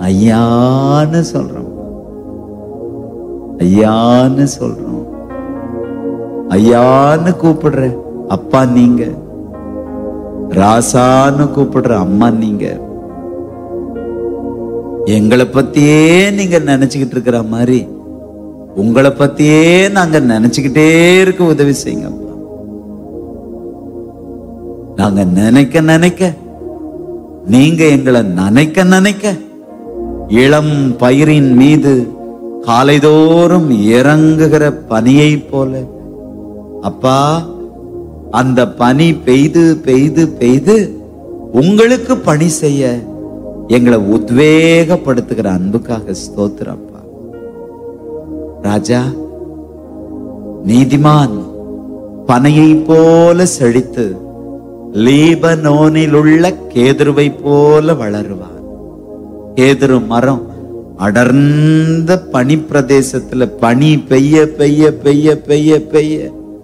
ஐயான்னு சொல்றோம் ஐயான்னு சொல்றோம் ஐயான்னு கூப்பிடுற அப்பா நீங்க ராசான்னு கூப்பிடுற அம்மா நீங்க எங்களை பத்தியே நீங்க நினைச்சுக்கிட்டு இருக்கிற மாதிரி உங்களை பத்தியே நாங்க நினைச்சுக்கிட்டே இருக்க உதவி செய்யுங்க அப்பா நாங்க நினைக்க நினைக்க நீங்க எங்களை நினைக்க நினைக்க இளம் பயிரின் மீது காலைதோறும் இறங்குகிற பனியை போல அப்பா அந்த பனி பெய்து பெய்து பெய்து உங்களுக்கு பணி செய்ய எங்களை உத்வேகப்படுத்துகிற அன்புக்காக ஸ்தோத்திரம் அப்பா ராஜா நீதிமான் பனையை போல செழித்து லீபனோனில் உள்ள கேதுருவை போல வளருவான் கேதுரு மரம் அடர்ந்த பனி பிரதேசத்துல பனி பெய்ய பெய்ய பெய்ய பெய்ய பெய்ய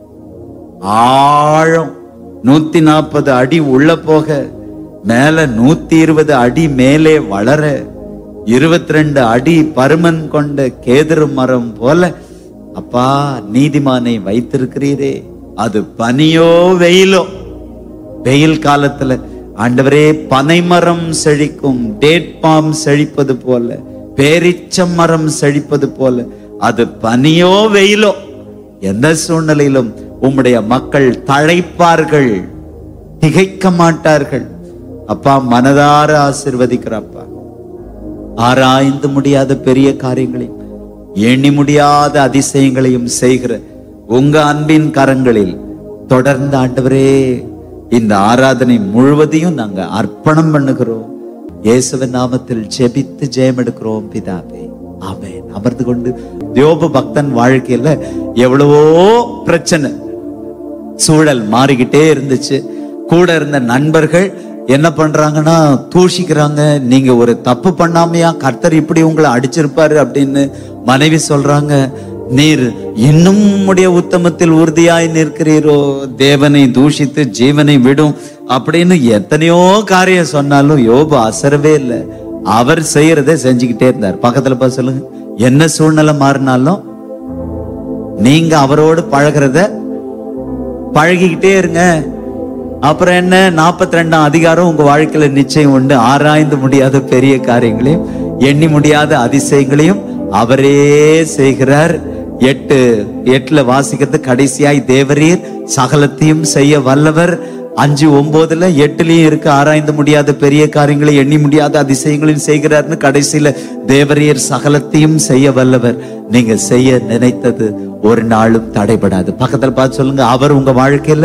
ஆழம் நூத்தி நாற்பது அடி உள்ள போக மேல நூத்தி இருபது அடி மேலே வளர இருபத்தி ரெண்டு அடி பருமன் கொண்ட கேதுரு மரம் போல அப்பா நீதிமானை வைத்திருக்கிறீரே அது பனியோ வெயிலோ வெயில் காலத்துல ஆண்டவரே பனைமரம் செழிக்கும் டேட் பாம் செழிப்பது போல பேரிச்சம் மரம் செழிப்பது போல அது பனியோ வெயிலோ எந்த சூழ்நிலையிலும் உம்முடைய மக்கள் தழைப்பார்கள் திகைக்க மாட்டார்கள் அப்பா மனதார ஆசிர்வதிக்கிறப்பா ஆராய்ந்து முடியாத பெரிய காரியங்களையும் எண்ணி முடியாத அதிசயங்களையும் செய்கிற உங்க அன்பின் கரங்களில் தொடர்ந்து ஆண்டவரே இந்த ஆராதனை முழுவதையும் நாங்க அர்ப்பணம் பண்ணுகிறோம் இயேசுவின் நாமத்தில் ஜெபித்து ஜெயம் எடுக்கிறோம் பிதாவே ஆமென் அமர்ந்து கொண்டு யோபு பக்தன் வாழ்க்கையில எவ்வளவோ பிரச்சனை சூழல் மாறிக்கிட்டே இருந்துச்சு கூட இருந்த நண்பர்கள் என்ன பண்றாங்கன்னா தூஷிக்கிறாங்க நீங்க ஒரு தப்பு பண்ணாமையா கர்த்தர் இப்படி உங்களை அடிச்சிருப்பாரு அப்படின்னு மனைவி சொல்றாங்க நீர் இன்னும் உம்முடைய உத்தமத்தில் உறுதியாய் நிற்கிறீரோ தேவனை தூஷித்து ஜீவனை விடும் அப்படின்னு எத்தனையோ காரியம் சொன்னாலும் யோபு அசரவே இல்லை அவர் செய்யறதை செஞ்சுக்கிட்டே இருந்தார் பக்கத்துல பார்த்து சொல்லுங்க என்ன சூழ்நிலை மாறினாலும் நீங்க அவரோடு பழகிறத பழகிக்கிட்டே இருங்க அப்புறம் என்ன நாற்பத்தி ரெண்டாம் அதிகாரம் உங்க வாழ்க்கையில நிச்சயம் உண்டு ஆராய்ந்து முடியாத பெரிய காரியங்களையும் எண்ணி முடியாத அதிசயங்களையும் அவரே செய்கிறார் எட்டு எட்டுல வாசிக்கிறது கடைசியாய் தேவரீர் சகலத்தையும் செய்ய வல்லவர் அஞ்சு ஒன்பதுல எட்டுலயும் இருக்கு ஆராய்ந்து முடியாத பெரிய காரியங்களை எண்ணி முடியாத அதிசயங்களையும் செய்கிறார்னு கடைசியில தேவரீர் சகலத்தையும் செய்ய வல்லவர் நீங்க செய்ய நினைத்தது ஒரு நாளும் தடைபடாது பக்கத்துல பார்த்து சொல்லுங்க அவர் உங்க வாழ்க்கையில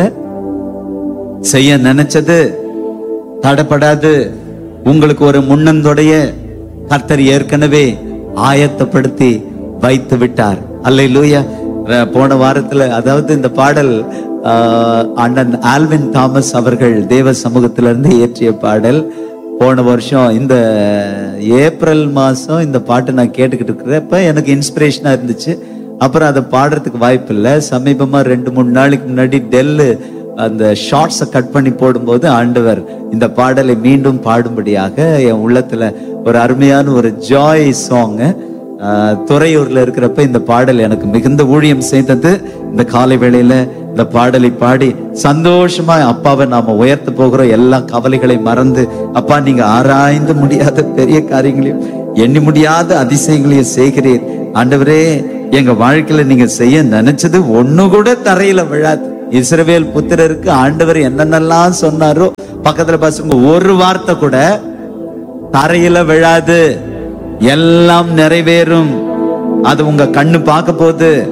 செய்ய நினைச்சது தடைப்படாது உங்களுக்கு ஒரு முன்னந்தொடைய கர்த்தர் ஏற்கனவே ஆயத்தப்படுத்தி வைத்து விட்டார் அல்லை லூயா போன வாரத்துல அதாவது இந்த பாடல் ஆஹ், அண்ணன் ஆல்வின் தாமஸ் அவர்கள் தேவ சமூகத்திலிருந்து இயற்றிய பாடல் போன வருஷம் இந்த ஏப்ரல் மாசம் இந்த பாட்டு நான் கேட்டுக்கிட்டு இருக்கிறப்ப எனக்கு இன்ஸ்பிரேஷனா இருந்துச்சு அப்புறம் அதை பாடுறதுக்கு வாய்ப்பு இல்லை சமீபமா ரெண்டு மூணு நாளைக்கு முன்னாடி டெல்லு அந்த ஷார்ட்ஸை கட் பண்ணி போடும்போது ஆண்டவர் இந்த பாடலை மீண்டும் பாடும்படியாக என் உள்ளத்துல ஒரு அருமையான ஒரு ஜாய் சாங் துறையூர்ல இருக்கிறப்ப இந்த பாடல் எனக்கு மிகுந்த ஊழியம் செய்தது இந்த காலை வேளையில இந்த பாடலை பாடி சந்தோஷமா அப்பாவை நாம உயர்த்த போகிறோம் எல்லா கவலைகளை மறந்து அப்பா நீங்க ஆராய்ந்து முடியாத பெரிய காரியங்களையும் எண்ணி முடியாத அதிசயங்களையும் செய்கிறீர் ஆண்டவரே எங்க வாழ்க்கையில நீங்க செய்ய நினைச்சது ஒண்ணு கூட தரையில விழாது இஸ்ரவேல் புத்திரருக்கு ஆண்டவர் என்னென்னலாம் சொன்னாரோ பக்கத்துல பசங்க ஒரு வார்த்தை கூட தரையில விழாது எல்லாம் நிறைவேறும் அது உங்க கண்ணு பார்க்க போகுது